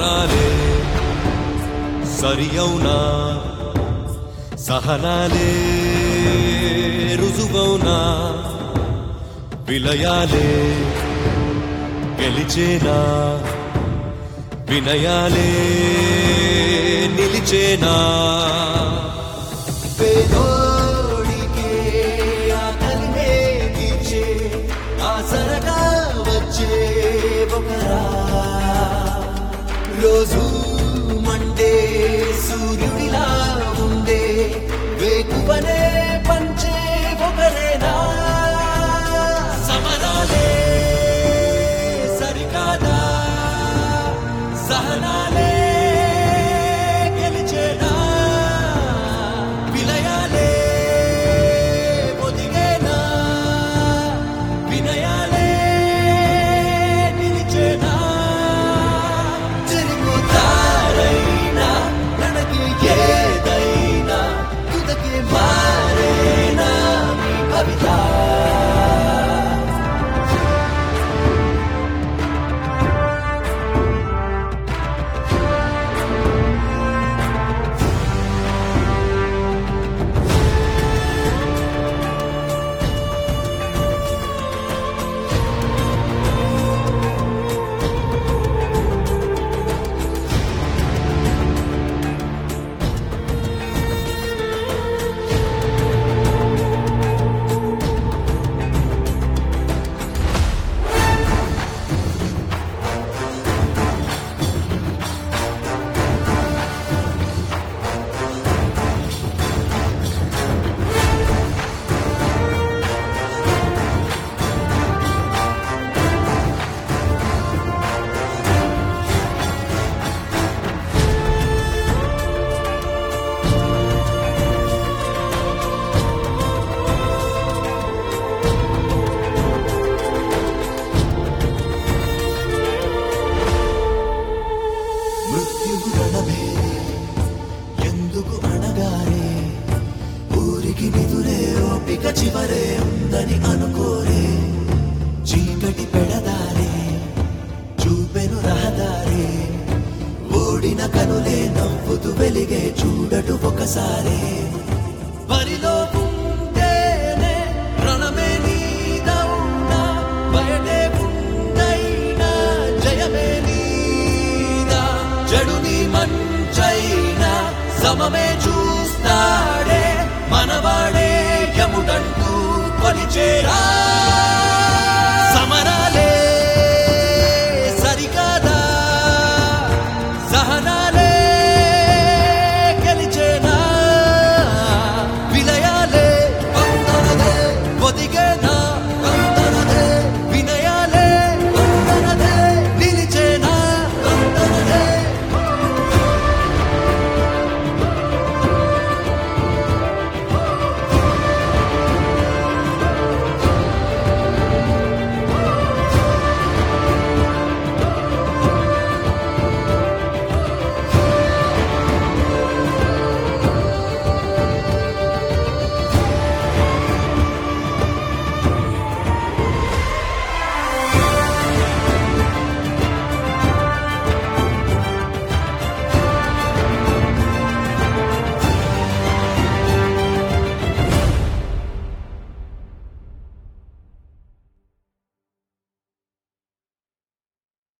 సమరాలే సరి అవునా సహనాలే రుజువౌనా విలయాలే గెలిచేనా వినయాలే నిలిచేనా పేదోడికే ఆకలినే తీర్చే ఆసరగా వచ్చే ఒకరా రోజు మండే సూర్యుడిలా ఉండే వేకువనే పంచే ఒకరేనా సమరాలే సరికాదా సహనాలే గెలిచేనా విలయాలే ఒదిగేనా వినయాలే నిలిచేనా తిరుగుతారైనా తనకి ఏదైనా తుదకి మారేనా మీ కవిత మృత్యువు రణమే ఎందుకు అనగానే ఊరికి నిదురే ఓపిక చివరే ఉందని అనుకోరే చీకటి పెడదారే చూపెను రహదారే ఓడిన కనులే నవ్వుతూ వెలిగే చూడటు ఒకసారే బరిలో ఉంటేనే రణమే నీదవునా బయటే ఉందైనా జయమే నీదా చెడుని మంచైనా సమమే చూస్తాడే మనవాడే యముడంటూ కొలిచేరా